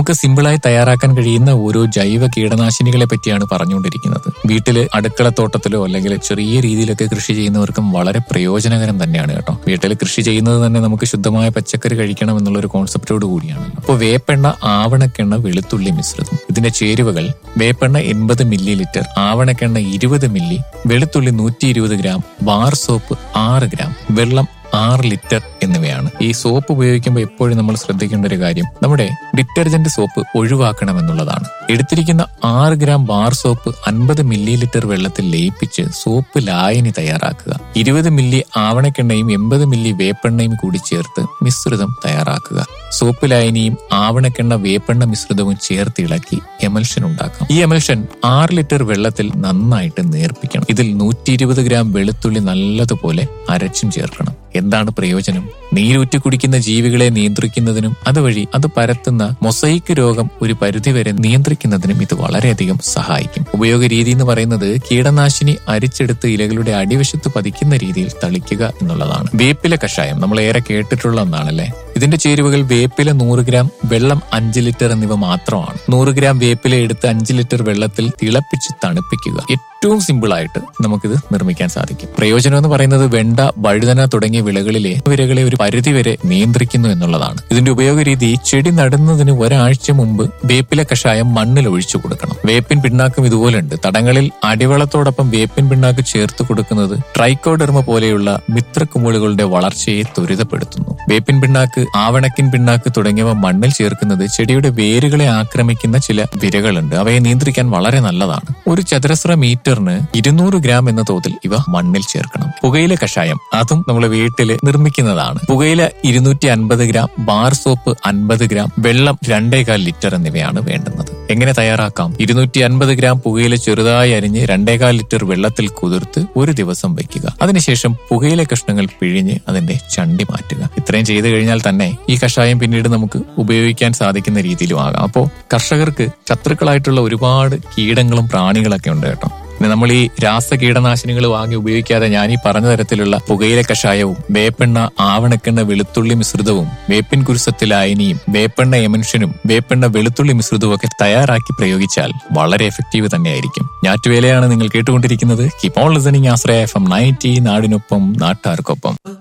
നമുക്ക് സിമ്പിളായി തയ്യാറാക്കാൻ കഴിയുന്ന ഓരോ ജൈവ കീടനാശിനികളെ പറ്റിയാണ് പറഞ്ഞുകൊണ്ടിരിക്കുന്നത് വീട്ടില് അടുക്കളത്തോട്ടത്തിലോ അല്ലെങ്കിൽ ചെറിയ രീതിയിലൊക്കെ കൃഷി ചെയ്യുന്നവർക്കും വളരെ പ്രയോജനകരം തന്നെയാണ് കേട്ടോ വീട്ടിൽ കൃഷി ചെയ്യുന്നത് തന്നെ നമുക്ക് ശുദ്ധമായ പച്ചക്കറി കഴിക്കണം എന്നുള്ള ഒരു കോൺസെപ്റ്റോട് കൂടിയാണ് അപ്പോൾ വേപ്പെണ്ണ ആവണക്കെണ്ണ വെളുത്തുള്ളി മിശ്രിതം ഇതിന്റെ ചേരുവകൾ വേപ്പെണ്ണ എൺപത് മില്ലി ലിറ്റർ ആവണക്കെണ്ണ ഇരുപത് മില്ലി വെളുത്തുള്ളി നൂറ്റി ഇരുപത് ഗ്രാം ബാർ സോപ്പ് ആറ് ഗ്രാം വെള്ളം ആറ് ലിറ്റർ എന്നിവയാണ് ഈ സോപ്പ് ഉപയോഗിക്കുമ്പോൾ എപ്പോഴും നമ്മൾ ശ്രദ്ധിക്കേണ്ട ഒരു കാര്യം നമ്മുടെ ഡിറ്റർജന്റ് സോപ്പ് ഒഴിവാക്കണം എന്നുള്ളതാണ് എടുത്തിരിക്കുന്ന ആറ് ഗ്രാം ബാർ സോപ്പ് അൻപത് മില്ലി ലിറ്റർ വെള്ളത്തിൽ ലയിപ്പിച്ച് സോപ്പ് ലായനി തയ്യാറാക്കുക ഇരുപത് മില്ലി ആവണക്കെണ്ണയും എൺപത് മില്ലി വേപ്പെണ്ണയും കൂടി ചേർത്ത് മിശ്രിതം തയ്യാറാക്കുക സോപ്പ് ലായനിയും ആവണക്കെണ്ണ വേപ്പെണ്ണ മിശ്രിതവും ചേർത്ത് ഇളക്കി എമൽഷൻ ഉണ്ടാക്കാം ഈ എമൽഷൻ ആറ് ലിറ്റർ വെള്ളത്തിൽ നന്നായിട്ട് നേർപ്പിക്കണം ഇതിൽ നൂറ്റി ഇരുപത് ഗ്രാം വെളുത്തുള്ളി നല്ലതുപോലെ അരച്ചും ചേർക്കണം എന്താണ് പ്രയോജനം നീരൂറ്റി കുടിക്കുന്ന ജീവികളെ നിയന്ത്രിക്കുന്നതിനും അതുവഴി അത് പരത്തുന്ന മൊസൈക്ക് രോഗം ഒരു പരിധിവരെ നിയന്ത്രിക്കുന്നതിനും ഇത് വളരെയധികം സഹായിക്കും ഉപയോഗ രീതി എന്ന് പറയുന്നത് കീടനാശിനി അരിച്ചെടുത്ത് ഇലകളുടെ അടിവശത്ത് പതിക്കുന്ന രീതിയിൽ തളിക്കുക എന്നുള്ളതാണ് വേപ്പില കഷായം നമ്മൾ ഏറെ കേട്ടിട്ടുള്ള ഒന്നാണല്ലേ ഇതിന്റെ ചേരുവകൾ വേപ്പില നൂറ് ഗ്രാം വെള്ളം അഞ്ച് ലിറ്റർ എന്നിവ മാത്രമാണ് നൂറ് ഗ്രാം വേപ്പില എടുത്ത് അഞ്ച് ലിറ്റർ വെള്ളത്തിൽ തിളപ്പിച്ച് തണുപ്പിക്കുക ഏറ്റവും സിമ്പിൾ ആയിട്ട് നമുക്കിത് നിർമ്മിക്കാൻ സാധിക്കും പ്രയോജനം എന്ന് പറയുന്നത് വെണ്ട വഴുതന തുടങ്ങിയ വിളകളിലെ വിരകളെ ഒരു പരിധിവരെ നിയന്ത്രിക്കുന്നു എന്നുള്ളതാണ് ഇതിന്റെ ഉപയോഗ രീതി ചെടി നടുന്നതിന് ഒരാഴ്ച മുമ്പ് വേപ്പില കഷായം മണ്ണിൽ ഒഴിച്ചു കൊടുക്കണം വേപ്പിൻ പിണ്ണാക്കും ഇതുപോലുണ്ട് തടങ്ങളിൽ അടിവളത്തോടൊപ്പം വേപ്പിൻ പിണ്ണാക്ക് ചേർത്ത് കൊടുക്കുന്നത് ട്രൈക്കോഡെർമ പോലെയുള്ള മിത്രക്കുമിളുകളുടെ വളർച്ചയെ ത്വരിതപ്പെടുത്തുന്നു വേപ്പിൻ പിണ്ണാക്ക് ആവണക്കിൻ പിണ്ണാക്ക് തുടങ്ങിയവ മണ്ണിൽ ചേർക്കുന്നത് ചെടിയുടെ വേരുകളെ ആക്രമിക്കുന്ന ചില വിരകളുണ്ട് അവയെ നിയന്ത്രിക്കാൻ വളരെ നല്ലതാണ് ഒരു ചതുരശ്ര മീറ്ററിന് ഇരുന്നൂറ് ഗ്രാം എന്ന തോതിൽ ഇവ മണ്ണിൽ ചേർക്കണം പുകയില കഷായം അതും നമ്മൾ വീട്ടിൽ നിർമ്മിക്കുന്നതാണ് പുകയില ഇരുന്നൂറ്റി അൻപത് ഗ്രാം ബാർ സോപ്പ് അൻപത് ഗ്രാം വെള്ളം രണ്ടേകാൽ ലിറ്റർ എന്നിവയാണ് വേണ്ടുന്നത് എങ്ങനെ തയ്യാറാക്കാം ഇരുന്നൂറ്റി അൻപത് ഗ്രാം പുകയില ചെറുതായി അരിഞ്ഞ് രണ്ടേകാൽ ലിറ്റർ വെള്ളത്തിൽ കുതിർത്ത് ഒരു ദിവസം വയ്ക്കുക അതിനുശേഷം പുകയില കഷ്ണങ്ങൾ പിഴിഞ്ഞ് അതിന്റെ ചണ്ടി മാറ്റുക ഇത്രയും ചെയ്തു കഴിഞ്ഞാൽ തന്നെ ഈ കഷായം പിന്നീട് നമുക്ക് ഉപയോഗിക്കാൻ സാധിക്കുന്ന രീതിയിലും ആകാം അപ്പോൾ കർഷകർക്ക് ശത്രുക്കളായിട്ടുള്ള ഒരുപാട് കീടങ്ങളും പ്രാണികളൊക്കെ ഉണ്ട് കേട്ടോ പിന്നെ നമ്മൾ ഈ രാസ കീടനാശിനികൾ വാങ്ങി ഉപയോഗിക്കാതെ ഞാൻ ഈ പറഞ്ഞ തരത്തിലുള്ള പുകയില കഷായവും വേപ്പെണ്ണ ആവണക്കെണ്ണ വെളുത്തുള്ളി മിശ്രിതവും വേപ്പിൻ കുരുസത്തിൽ അയനിയും വേപ്പെണ്ണ എമൻഷനും വേപ്പെണ്ണ വെളുത്തുള്ളി മിശ്രിതവും ഒക്കെ തയ്യാറാക്കി പ്രയോഗിച്ചാൽ വളരെ എഫക്റ്റീവ് തന്നെയായിരിക്കും ഞാറ്റുവേലയാണ് നിങ്ങൾ കേട്ടുകൊണ്ടിരിക്കുന്നത് keep on listening Ashraya F M ninety നാടിനൊപ്പം നാട്ടാർക്കൊപ്പം